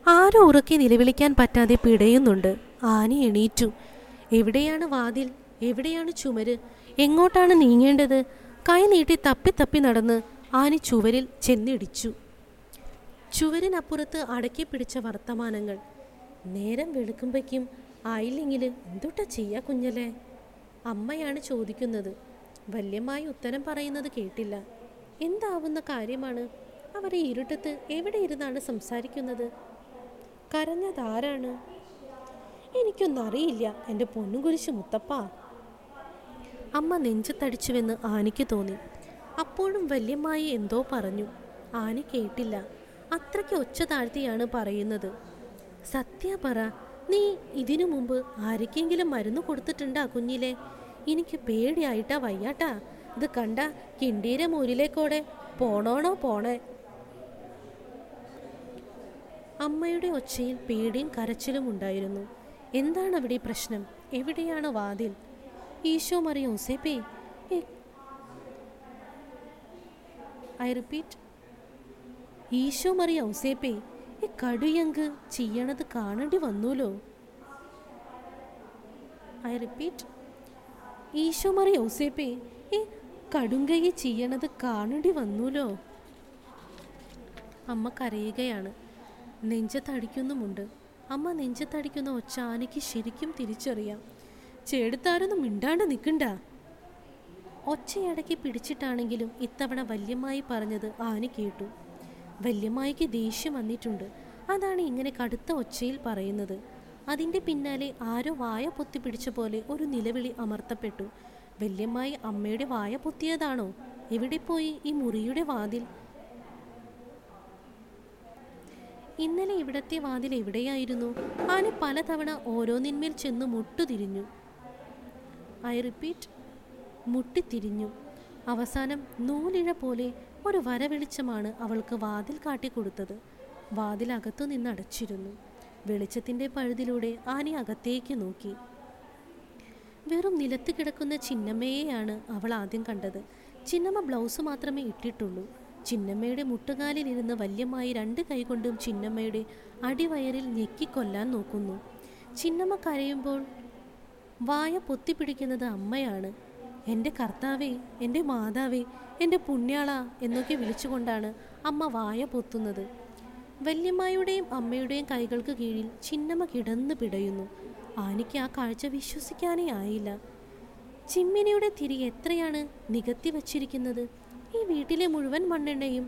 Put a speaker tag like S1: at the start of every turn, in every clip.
S1: ആരോ ഉറക്കെ നിലവിളിക്കാൻ പറ്റാതെ പിടയുന്നുണ്ട് ആനി എണീറ്റു എവിടെയാണ് വാതിൽ എവിടെയാണ് ചുമര് എങ്ങോട്ടാണ് നീങ്ങേണ്ടത് കൈ നീട്ടി തപ്പി തപ്പി നടന്ന് ആനി ചുവരിൽ ചെന്നിടിച്ചു ചുവരിനപ്പുറത്ത് അടക്കി പിടിച്ച വർത്തമാനങ്ങൾ നേരം വെളുക്കുമ്പോഴേക്കും ആയില്ലെങ്കിൽ എന്തുട്ടാ ചെയ്യാ കുഞ്ഞല്ലേ അമ്മയാണ് ചോദിക്കുന്നത് വല്യമായി ഉത്തരം പറയുന്നത് കേട്ടില്ല എന്താവുന്ന കാര്യമാണ് അവർ ഈ ഇരുട്ടത്ത് എവിടെ ഇരുന്നാണ് സംസാരിക്കുന്നത് കരഞ്ഞതാരാണ് എനിക്കൊന്നും അറിയില്ല എൻ്റെ പൊന്നും കുരിശ് മുത്തപ്പ അമ്മ നെഞ്ചത്തടിച്ചുവെന്ന് ആനിക്ക് തോന്നി അപ്പോഴും വല്യമ്മായി എന്തോ പറഞ്ഞു ആനി കേട്ടില്ല അത്രയ്ക്ക് ഒച്ച താഴ്ത്തിയാണ് പറയുന്നത് സത്യ പറ നീ ഇതിനു മുമ്പ് ആർക്കെങ്കിലും മരുന്ന് കൊടുത്തിട്ടുണ്ടാ കുഞ്ഞിലെ എനിക്ക് പേടിയായിട്ടാ വയ്യാട്ടാ ഇത് കണ്ട കിണ്ടീര മൂരിലേക്കോടെ പോണോണോ പോണേ അമ്മയുടെ ഒച്ചയിൽ പേടിയും കരച്ചിലും ഉണ്ടായിരുന്നു എന്താണ് അവിടെ പ്രശ്നം എവിടെയാണ് വാതിൽ ഈശോ മറിയ ഔസേപ്പേ ഐ റിപ്പീറ്റ് ഈശോ മറിയ ഔസേപ്പേ ഈ കടുയങ്ക് ചെയ്യണത് കാണേണ്ടി വന്നൂലോ ഐ റിപ്പീറ്റ് ഈശോ മറിയ ഔസേപ്പേ ഈ കടുങ്കൈ ചെയ്യണത് കാണേണ്ടി വന്നൂലോ അമ്മ കരയുകയാണ് നെഞ്ചത്തടിക്കുന്നുമുണ്ട് അമ്മ നെഞ്ചത്തടിക്കുന്ന ഒച്ച ആനയ്ക്ക് ശരിക്കും തിരിച്ചറിയാം ചേടുത്താരൊന്നും മിണ്ടാണ്ട് നിൽക്കണ്ട ഒച്ചയടക്കി പിടിച്ചിട്ടാണെങ്കിലും ഇത്തവണ വല്യമ്മായി പറഞ്ഞത് ആന കേട്ടു വല്യമ്മായിക്ക് ദേഷ്യം വന്നിട്ടുണ്ട് അതാണ് ഇങ്ങനെ കടുത്ത ഒച്ചയിൽ പറയുന്നത് അതിൻ്റെ പിന്നാലെ ആരോ വായ പൊത്തി പിടിച്ച പോലെ ഒരു നിലവിളി അമർത്തപ്പെട്ടു വല്യമ്മായി അമ്മയുടെ വായ പൊത്തിയതാണോ എവിടെ പോയി ഈ മുറിയുടെ വാതിൽ ഇന്നലെ ഇവിടത്തെ വാതിൽ എവിടെയായിരുന്നു ആന പലതവണ ഓരോന്നിന്മേൽ ചെന്ന് മുട്ടുതിരിഞ്ഞു ഐ റിപ്പീറ്റ് മുട്ടിത്തിരിഞ്ഞു അവസാനം നൂലിഴ പോലെ ഒരു വരവെളിച്ചമാണ് അവൾക്ക് വാതിൽ കാട്ടിക്കൊടുത്തത് വാതിൽ അകത്തു നിന്ന് അടച്ചിരുന്നു വെളിച്ചത്തിൻ്റെ പഴുതിലൂടെ ആനി അകത്തേക്ക് നോക്കി വെറും നിലത്ത് കിടക്കുന്ന ചിന്നമ്മയെയാണ് അവൾ ആദ്യം കണ്ടത് ചിന്നമ്മ ബ്ലൗസ് മാത്രമേ ഇട്ടിട്ടുള്ളൂ ചിന്നമ്മയുടെ മുട്ടുകാലിലിരുന്ന് വല്യമായി രണ്ട് കൈകൊണ്ടും ചിന്നമ്മയുടെ അടിവയറിൽ ഞെക്കിക്കൊല്ലാൻ നോക്കുന്നു ചിന്നമ്മ കരയുമ്പോൾ വായ പൊത്തിപ്പിടിക്കുന്നത് അമ്മയാണ് എൻ്റെ കർത്താവേ എൻ്റെ മാതാവേ എൻ്റെ പുണ്യാള എന്നൊക്കെ വിളിച്ചുകൊണ്ടാണ് അമ്മ വായ പൊത്തുന്നത് വല്യമ്മയുടെയും അമ്മയുടെയും കൈകൾക്ക് കീഴിൽ ചിന്നമ്മ കിടന്ന് പിടയുന്നു ആനിക്ക് ആ കാഴ്ച വിശ്വസിക്കാനേ ആയില്ല ചിമ്മിനിയുടെ തിരി എത്രയാണ് നികത്തി വച്ചിരിക്കുന്നത് ഈ വീട്ടിലെ മുഴുവൻ മണ്ണെണ്ണയും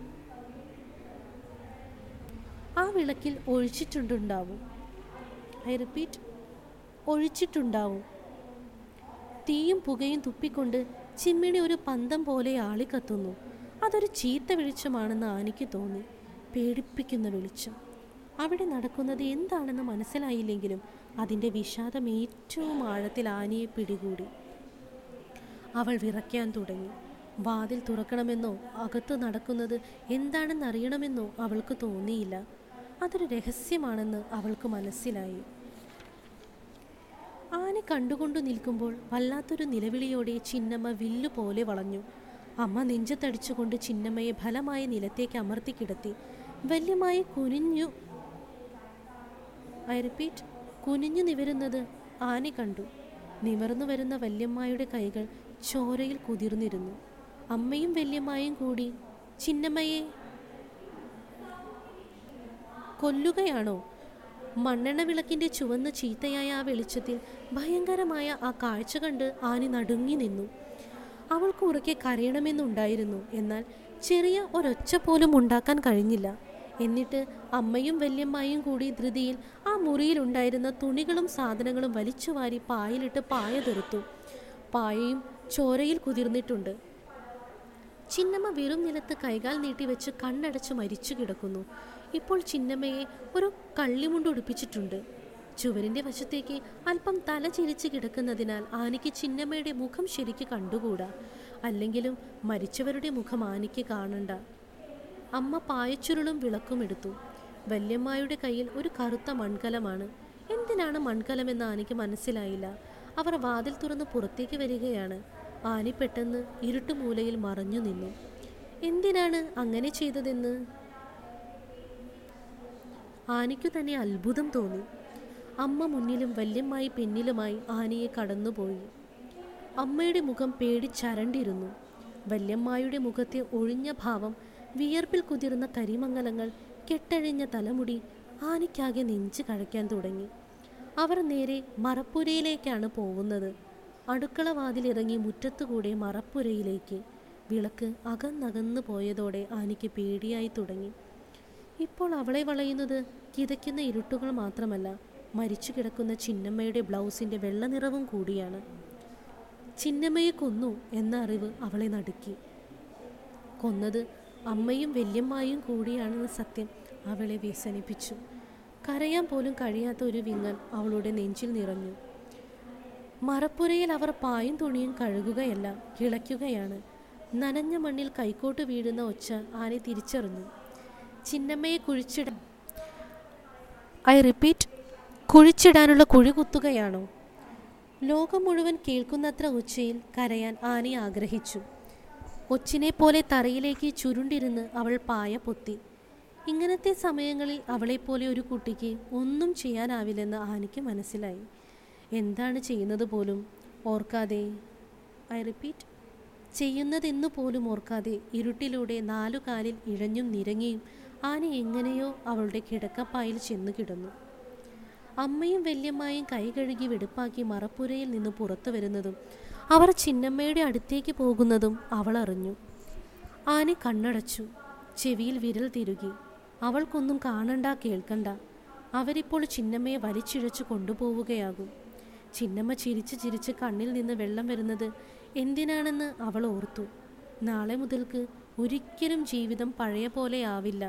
S1: ആ വിളക്കിൽ ഒഴിച്ചിട്ടുണ്ടാവും ഐ റിപ്പീറ്റ് ഒഴിച്ചിട്ടുണ്ടാവും തീയും പുകയും തുപ്പിക്കൊണ്ട് ചിമ്മിണി ഒരു പന്തം പോലെ ആളിക്കത്തുന്നു അതൊരു ചീത്ത വെളിച്ചമാണെന്ന് ആനിക്ക് തോന്നി പേടിപ്പിക്കുന്ന വെളിച്ചം അവിടെ നടക്കുന്നത് എന്താണെന്ന് മനസ്സിലായില്ലെങ്കിലും അതിൻ്റെ വിഷാദം ഏറ്റവും ആഴത്തിൽ ആനയെ പിടികൂടി അവൾ വിറയ്ക്കാൻ തുടങ്ങി വാതിൽ തുറക്കണമെന്നോ അകത്ത് നടക്കുന്നത് എന്താണെന്ന് അറിയണമെന്നോ അവൾക്ക് തോന്നിയില്ല അതൊരു രഹസ്യമാണെന്ന് അവൾക്ക് മനസ്സിലായി ആന കണ്ടുകൊണ്ടു നിൽക്കുമ്പോൾ വല്ലാത്തൊരു നിലവിളിയോടെ ചിന്നമ്മ വില്ലു പോലെ വളഞ്ഞു അമ്മ നെഞ്ചത്തടിച്ചുകൊണ്ട് ചിന്നമ്മയെ ഫലമായി നിലത്തേക്ക് അമർത്തി കിടത്തി വല്യമായി കുനിഞ്ഞു ഐ റിപ്പീറ്റ് കുനിഞ്ഞു നിവരുന്നത് ആന കണ്ടു നിവർന്നു വരുന്ന വല്യമ്മായുടെ കൈകൾ ചോരയിൽ കുതിർന്നിരുന്നു അമ്മയും വല്യമ്മായും കൂടി ചിന്നമ്മയെ കൊല്ലുകയാണോ മണ്ണെണ്ണ വിളക്കിന്റെ ചുവന്ന ചീത്തയായ ആ വെളിച്ചത്തിൽ ഭയങ്കരമായ ആ കാഴ്ച കണ്ട് ആനി നടുങ്ങി നിന്നു അവൾക്ക് ഉറക്കെ കരയണമെന്നുണ്ടായിരുന്നു എന്നാൽ ചെറിയ ഒരൊച്ച പോലും ഉണ്ടാക്കാൻ കഴിഞ്ഞില്ല എന്നിട്ട് അമ്മയും വല്യമ്മയും കൂടി ധൃതിയിൽ ആ മുറിയിലുണ്ടായിരുന്ന തുണികളും സാധനങ്ങളും വലിച്ചുവാരി പായിലിട്ട് പായ തെറുത്തു പായയും ചോരയിൽ കുതിർന്നിട്ടുണ്ട് ചിന്നമ്മ വെറും നിലത്ത് കൈകാൽ നീട്ടിവെച്ച് കണ്ണടച്ച് മരിച്ചു കിടക്കുന്നു ഇപ്പോൾ ചിന്നമ്മയെ ഒരു കള്ളിമുണ്ട് ഉടുപ്പിച്ചിട്ടുണ്ട് ചുവരിന്റെ വശത്തേക്ക് അല്പം തല ചിരിച്ച് കിടക്കുന്നതിനാൽ ആനയ്ക്ക് ചിന്നമ്മയുടെ മുഖം ശരിക്ക് കണ്ടുകൂടാ അല്ലെങ്കിലും മരിച്ചവരുടെ മുഖം ആനയ്ക്ക് കാണണ്ട അമ്മ പായച്ചുരുളും വിളക്കും എടുത്തു വല്യമ്മായുടെ കയ്യിൽ ഒരു കറുത്ത മൺകലമാണ് എന്തിനാണ് മൺകലമെന്ന് ആനയ്ക്ക് മനസ്സിലായില്ല അവർ വാതിൽ തുറന്ന് പുറത്തേക്ക് വരികയാണ് ആനി പെട്ടെന്ന് ഇരുട്ടുമൂലയിൽ മറഞ്ഞു നിന്നു എന്തിനാണ് അങ്ങനെ ചെയ്തതെന്ന് ആനയ്ക്കു തന്നെ അത്ഭുതം തോന്നി അമ്മ മുന്നിലും വല്യമ്മായി പിന്നിലുമായി ആനയെ കടന്നുപോയി അമ്മയുടെ മുഖം പേടിച്ചരണ്ടിരുന്നു വല്യമ്മായുടെ മുഖത്തെ ഒഴിഞ്ഞ ഭാവം വിയർപ്പിൽ കുതിർന്ന കരിമംഗലങ്ങൾ കെട്ടഴിഞ്ഞ തലമുടി ആനയ്ക്കാകെ നെഞ്ച് കഴയ്ക്കാൻ തുടങ്ങി അവർ നേരെ മറപ്പുരയിലേക്കാണ് പോകുന്നത് അടുക്കള വാതിലിറങ്ങി മുറ്റത്തുകൂടെ മറപ്പുരയിലേക്ക് വിളക്ക് അകന്നകന്നു പോയതോടെ ആനയ്ക്ക് പേടിയായി തുടങ്ങി ഇപ്പോൾ അവളെ വളയുന്നത് കിതയ്ക്കുന്ന ഇരുട്ടുകൾ മാത്രമല്ല മരിച്ചു കിടക്കുന്ന ചിന്നമ്മയുടെ ബ്ലൗസിൻ്റെ വെള്ളനിറവും കൂടിയാണ് ചിന്നമ്മയെ കൊന്നു എന്ന അറിവ് അവളെ നടുക്കി കൊന്നത് അമ്മയും വല്യമ്മായും കൂടിയാണെന്ന സത്യം അവളെ വ്യസനിപ്പിച്ചു കരയാൻ പോലും കഴിയാത്ത ഒരു വിങ്ങൽ അവളുടെ നെഞ്ചിൽ നിറഞ്ഞു മറപ്പുരയിൽ അവർ പായും തുണിയും കഴുകുകയല്ല കിളയ്ക്കുകയാണ് നനഞ്ഞ മണ്ണിൽ കൈക്കോട്ട് വീഴുന്ന ഒച്ച ആനെ തിരിച്ചറിഞ്ഞു ചിന്നമ്മയെ കുഴിച്ചിട ഐ റിപ്പീറ്റ് കുഴിച്ചിടാനുള്ള കുഴി കുത്തുകയാണോ ലോകം മുഴുവൻ കേൾക്കുന്നത്ര ഉച്ചയിൽ കരയാൻ ആനി ആഗ്രഹിച്ചു ഒച്ചിനെ പോലെ തറയിലേക്ക് ചുരുണ്ടിരുന്ന് അവൾ പായ പൊത്തി ഇങ്ങനത്തെ സമയങ്ങളിൽ അവളെപ്പോലെ ഒരു കുട്ടിക്ക് ഒന്നും ചെയ്യാനാവില്ലെന്ന് ആനിക്ക് മനസ്സിലായി എന്താണ് ചെയ്യുന്നത് പോലും ഓർക്കാതെ ഐ റിപ്പീറ്റ് ചെയ്യുന്നതെന്നു പോലും ഓർക്കാതെ ഇരുട്ടിലൂടെ നാലു കാലിൽ ഇഴഞ്ഞും നിരങ്ങിയും ആന എങ്ങനെയോ അവളുടെ കിടക്കപ്പായിൽ ചെന്നു കിടന്നു അമ്മയും വല്യമ്മയും കൈ കഴുകി വെടുപ്പാക്കി മറപ്പുരയിൽ നിന്ന് പുറത്തു വരുന്നതും അവർ ചിന്നമ്മയുടെ അടുത്തേക്ക് പോകുന്നതും അവൾ അറിഞ്ഞു ആന കണ്ണടച്ചു ചെവിയിൽ വിരൽ തിരുകി അവൾക്കൊന്നും കാണണ്ട കേൾക്കണ്ട അവരിപ്പോൾ ചിന്നമ്മയെ വലിച്ചിഴച്ചു കൊണ്ടുപോവുകയാകും ചിന്നമ്മ ചിരിച്ച് ചിരിച്ച് കണ്ണിൽ നിന്ന് വെള്ളം വരുന്നത് എന്തിനാണെന്ന് അവൾ ഓർത്തു നാളെ മുതൽക്ക് ഒരിക്കലും ജീവിതം പഴയ പോലെ ആവില്ല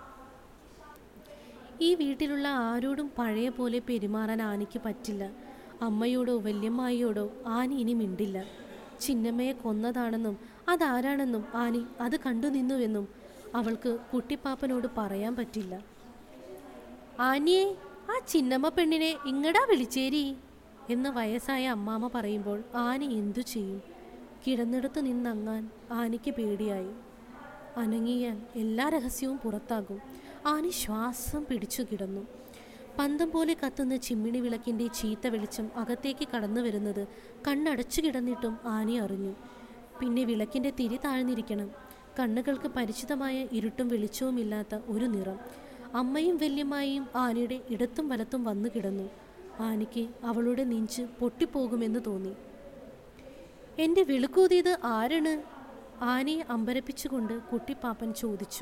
S1: ഈ വീട്ടിലുള്ള ആരോടും പഴയ പോലെ പെരുമാറാൻ ആനയ്ക്ക് പറ്റില്ല അമ്മയോടോ വല്യമ്മായിയോടോ ആനി ഇനി മിണ്ടില്ല ചിന്നമ്മയെ കൊന്നതാണെന്നും അതാരാണെന്നും ആനി അത് കണ്ടു നിന്നുവെന്നും അവൾക്ക് കുട്ടിപ്പാപ്പനോട് പറയാൻ പറ്റില്ല ആനിയെ ആ ചിന്നമ്മ പെണ്ണിനെ ഇങ്ങടാ വിളിച്ചേരി എന്ന് വയസ്സായ അമ്മാമ്മ പറയുമ്പോൾ ആനി എന്തു ചെയ്യും കിടന്നിടത്ത് നിന്നങ്ങാൻ ആനിക്ക് പേടിയായി അനങ്ങിയാൽ എല്ലാ രഹസ്യവും പുറത്താകും ആനി ശ്വാസം പിടിച്ചു കിടന്നു പന്തം പോലെ കത്തുന്ന ചിമ്മിണി വിളക്കിൻ്റെ ചീത്ത വെളിച്ചം അകത്തേക്ക് കടന്നു വരുന്നത് കണ്ണടച്ചു കിടന്നിട്ടും ആനി അറിഞ്ഞു പിന്നെ വിളക്കിൻ്റെ തിരി താഴ്ന്നിരിക്കണം കണ്ണുകൾക്ക് പരിചിതമായ ഇരുട്ടും വെളിച്ചവുമില്ലാത്ത ഒരു നിറം അമ്മയും വല്യമ്മായും ആനയുടെ ഇടത്തും വലത്തും വന്നു കിടന്നു ആനയ്ക്ക് അവളുടെ നെഞ്ച് പൊട്ടിപ്പോകുമെന്ന് തോന്നി എൻ്റെ വിളുക്കൂതിയത് ആരാണ് ആനയെ അമ്പരപ്പിച്ചുകൊണ്ട് കുട്ടിപ്പാപ്പൻ ചോദിച്ചു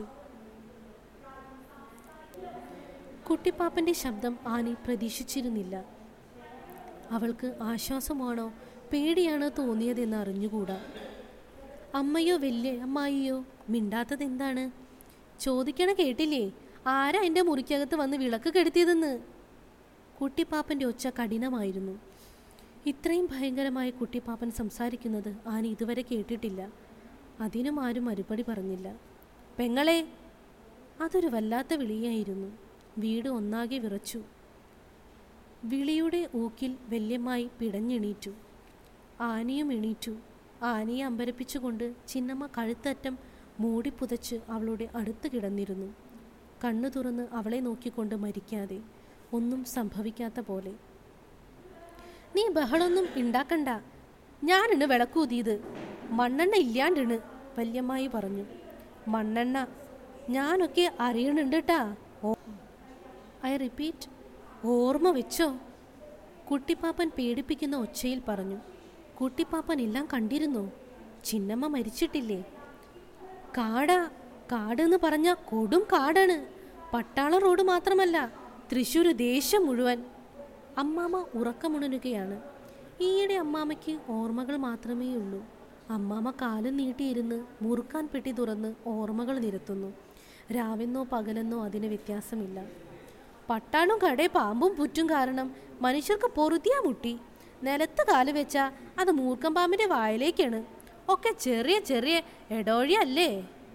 S1: കുട്ടിപ്പാപ്പൻ്റെ ശബ്ദം ആനി പ്രതീക്ഷിച്ചിരുന്നില്ല അവൾക്ക് ആശ്വാസമാണോ പേടിയാണോ തോന്നിയതെന്ന് അറിഞ്ഞുകൂടാ അമ്മയോ വലിയ അമ്മായിയോ മിണ്ടാത്തത് എന്താണ് ചോദിക്കണ കേട്ടില്ലേ ആരാ എൻ്റെ മുറിക്കകത്ത് വന്ന് വിളക്ക് കെടുത്തിയതെന്ന് കുട്ടിപ്പാപ്പൻ്റെ ഒച്ച കഠിനമായിരുന്നു ഇത്രയും ഭയങ്കരമായ കുട്ടിപ്പാപ്പൻ സംസാരിക്കുന്നത് ആനി ഇതുവരെ കേട്ടിട്ടില്ല അതിനും ആരും മറുപടി പറഞ്ഞില്ല പെങ്ങളെ അതൊരു വല്ലാത്ത വിളിയായിരുന്നു വീട് ഒന്നാകെ വിറച്ചു വിളിയുടെ ഊക്കിൽ വല്യമ്മായി പിടഞ്ഞെണീറ്റു ആനയും എണീറ്റു ആനയെ അമ്പരപ്പിച്ചുകൊണ്ട് ചിന്നമ്മ കഴുത്തറ്റം മൂടിപ്പുതച്ച് അവളുടെ അടുത്ത് കിടന്നിരുന്നു കണ്ണു തുറന്ന് അവളെ നോക്കിക്കൊണ്ട് മരിക്കാതെ ഒന്നും സംഭവിക്കാത്ത പോലെ നീ ബഹളൊന്നും ഉണ്ടാക്കണ്ട ഞാനാണ് വിളക്കൂതിയത് മണ്ണെണ്ണ ഇല്ലാണ്ടാണ് വല്യമ്മായി പറഞ്ഞു മണ്ണെണ്ണ ഞാനൊക്കെ അറിയണുണ്ട് ട്ടാ ഓ ഐ റിപ്പീറ്റ് ഓർമ്മ വെച്ചോ കുട്ടിപ്പാപ്പൻ പേടിപ്പിക്കുന്ന ഒച്ചയിൽ പറഞ്ഞു കുട്ടിപ്പാപ്പൻ എല്ലാം കണ്ടിരുന്നോ ചിന്നമ്മ മരിച്ചിട്ടില്ലേ കാടാ കാടെന്ന് പറഞ്ഞ കൊടും കാടാണ് പട്ടാള റോഡ് മാത്രമല്ല തൃശ്ശൂർ ദേശം മുഴുവൻ അമ്മാമ്മ ഉറക്കമുണരുകയാണ് ഈയിടെ അമ്മാമ്മയ്ക്ക് ഓർമ്മകൾ മാത്രമേ ഉള്ളൂ അമ്മാമ്മ കാലും നീട്ടിയിരുന്ന് മുറുക്കാൻ പെട്ടി തുറന്ന് ഓർമ്മകൾ നിരത്തുന്നു രാവെന്നോ പകലെന്നോ അതിന് വ്യത്യാസമില്ല പട്ടാണും കടേ പാമ്പും പുറ്റും കാരണം മനുഷ്യർക്ക് പൊറുതിയാ മുട്ടി നിലത്ത് കാല് വെച്ചാ അത് മൂർക്കം പാമ്പിന്റെ വായിലേക്കാണ് ഒക്കെ ചെറിയ ചെറിയ എടോഴിയല്ലേ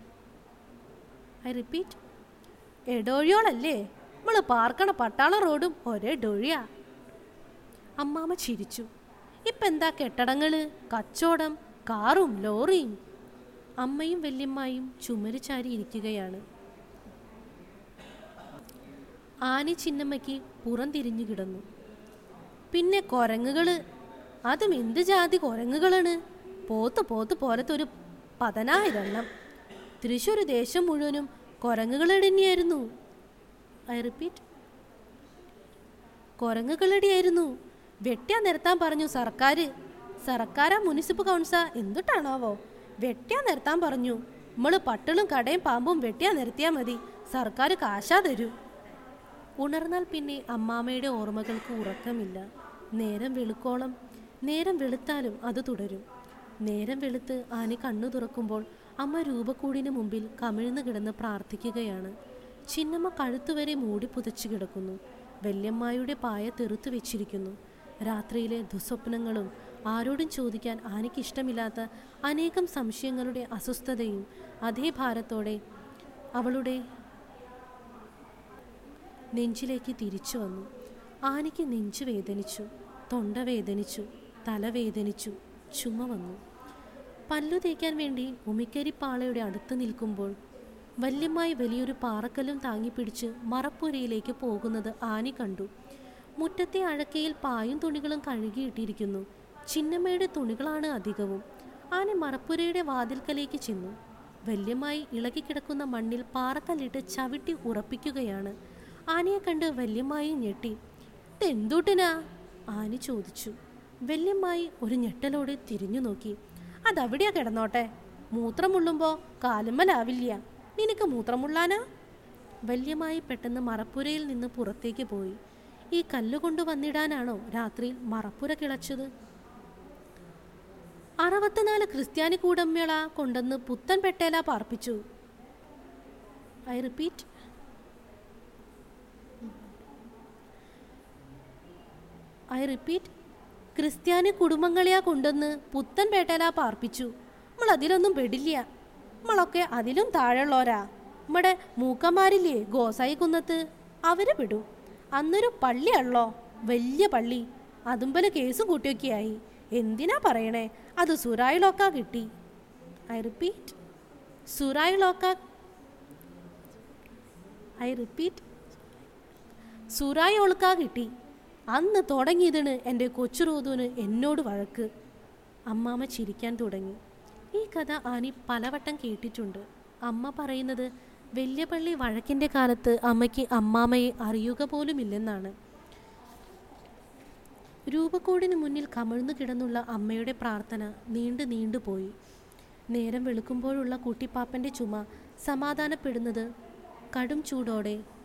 S1: ഐ റിപ്പീറ്റ് എടോഴിയോളല്ലേ നമ്മള് പാർക്കണ പട്ടാള റോഡും ഒരേ ഡൊഴിയാ അമ്മാമ്മ ചിരിച്ചു ഇപ്പം എന്താ കെട്ടടങ്ങള് കച്ചോടം കാറും ലോറിയും അമ്മയും വല്യമ്മായും ചുമര് ചാരി ഇരിക്കുകയാണ് ആനി ചിന്നമ്മയ്ക്ക് പുറം തിരിഞ്ഞു കിടന്നു പിന്നെ കുരങ്ങുകള് അതും എന്ത് ജാതി കുരങ്ങുകളാണ് പോത്ത് പോത്ത് പോലത്തെ ഒരു പതിനായിരെണ്ണം തൃശ്ശൂർ ദേശം മുഴുവനും കുരങ്ങുകളുടെ തന്നെയായിരുന്നു ഐ റിപ്പീറ്റ് കുരങ്ങുകളുടെയായിരുന്നു വെട്ടിയാ നിരത്താൻ പറഞ്ഞു സർക്കാർ സർക്കാരാ മുനിസിപ്പൽ കൗൺസിൽ എന്തുട്ടാണാവോ വെട്ടിയാ നിരത്താൻ പറഞ്ഞു നമ്മള് പട്ടിളും കടയും പാമ്പും വെട്ടിയാ നിരത്തിയാൽ മതി സർക്കാർ കാശാ തരൂ ഉണർന്നാൽ പിന്നെ അമ്മാമ്മയുടെ ഓർമ്മകൾക്ക് ഉറക്കമില്ല നേരം വെളുക്കോളം നേരം വെളുത്താലും അത് തുടരും നേരം വെളുത്ത് ആനി കണ്ണു തുറക്കുമ്പോൾ അമ്മ രൂപക്കൂടിന് മുമ്പിൽ കമിഴ്ന്നു കിടന്ന് പ്രാർത്ഥിക്കുകയാണ് ചിന്നമ്മ കഴുത്തുവരെ മൂടി പുതച്ചു കിടക്കുന്നു വല്യമ്മായുടെ പായ തെറുത്തു വെച്ചിരിക്കുന്നു രാത്രിയിലെ ദുസ്വപ്നങ്ങളും ആരോടും ചോദിക്കാൻ ആനിക്ക് ഇഷ്ടമില്ലാത്ത അനേകം സംശയങ്ങളുടെ അസ്വസ്ഥതയും അതേ ഭാരത്തോടെ അവളുടെ നെഞ്ചിലേക്ക് തിരിച്ചു വന്നു ആനയ്ക്ക് നെഞ്ചു വേദനിച്ചു തൊണ്ട വേദനിച്ചു തല വേദനിച്ചു ചുമ വന്നു പല്ലു തേക്കാൻ വേണ്ടി ഉമിക്കരിപ്പാളയുടെ അടുത്ത് നിൽക്കുമ്പോൾ വല്യമായി വലിയൊരു പാറക്കല്ലും താങ്ങിപ്പിടിച്ച് മറപ്പുരയിലേക്ക് പോകുന്നത് ആനി കണ്ടു മുറ്റത്തെ അഴക്കയിൽ പായും തുണികളും കഴുകിയിട്ടിരിക്കുന്നു ചിന്നമ്മയുടെ തുണികളാണ് അധികവും ആന മറപ്പുരയുടെ വാതിൽക്കലേക്ക് ചെന്നു വല്യമായി ഇളകിക്കിടക്കുന്ന മണ്ണിൽ പാറക്കല്ലിട്ട് ചവിട്ടി ഉറപ്പിക്കുകയാണ് ആനയെ കണ്ട് വല്യമ്മായി ഞെട്ടി ഇതെന്തൂട്ടിനാ ആനി ചോദിച്ചു വല്യമ്മായി ഒരു ഞെട്ടലോടെ തിരിഞ്ഞു നോക്കി അതവിടെയാ കിടന്നോട്ടെ മൂത്രം മുള്ളുമ്പോ കാലുമ്മലാവില്ല നിനക്ക് മൂത്രമുള്ളാനാ വല്യമായി പെട്ടെന്ന് മറപ്പുരയിൽ നിന്ന് പുറത്തേക്ക് പോയി ഈ കല്ലുകൊണ്ട് വന്നിടാനാണോ രാത്രിയിൽ മറപ്പുര കിളച്ചത് അറുപത്തിനാല് ക്രിസ്ത്യാനി കൂടമ്മേള കൊണ്ടുവന്ന് പുത്തൻ പെട്ടേല പാർപ്പിച്ചു ഐ റിപ്പീറ്റ് ഐ റിപ്പീറ്റ് ക്രിസ്ത്യാനി കുടുംബങ്ങളെയാ കൊണ്ടുവന്ന് പുത്തൻ പേട്ടേല പാർപ്പിച്ചു നമ്മൾ അതിലൊന്നും പെടില്ല നമ്മളൊക്കെ അതിലും താഴെയുള്ളവരാ നമ്മുടെ മൂക്കന്മാരില്ലേ ഗോസായി കുന്നത്ത് അവര് പെടും അന്നൊരു പള്ളിയല്ലോ വലിയ പള്ളി അതുമ്പല് കേസും കൂട്ടിയൊക്കെയായി എന്തിനാ പറയണേ അത് സുറായി ലോക്ക കിട്ടി ഐ റിപ്പീറ്റ് സുറായി ലോക്ക ഐ റിപ്പീറ്റ് സുറായി ഒളുക്ക കിട്ടി അന്ന് തുടങ്ങിയതിന് എൻ്റെ കൊച്ചുറൂതുവിന് എന്നോട് വഴക്ക് അമ്മാമ്മ ചിരിക്കാൻ തുടങ്ങി ഈ കഥ ആനി പലവട്ടം കേട്ടിട്ടുണ്ട് അമ്മ പറയുന്നത് വല്യപള്ളി വഴക്കിൻ്റെ കാലത്ത് അമ്മയ്ക്ക് അമ്മാമ്മയെ അറിയുക പോലുമില്ലെന്നാണ് രൂപക്കോടിന് മുന്നിൽ കമിഴ്ന്നു കിടന്നുള്ള അമ്മയുടെ പ്രാർത്ഥന നീണ്ടു നീണ്ടുപോയി നേരം വെളുക്കുമ്പോഴുള്ള കുട്ടിപ്പാപ്പൻ്റെ ചുമ സമാധാനപ്പെടുന്നത് കടും ചൂടോടെ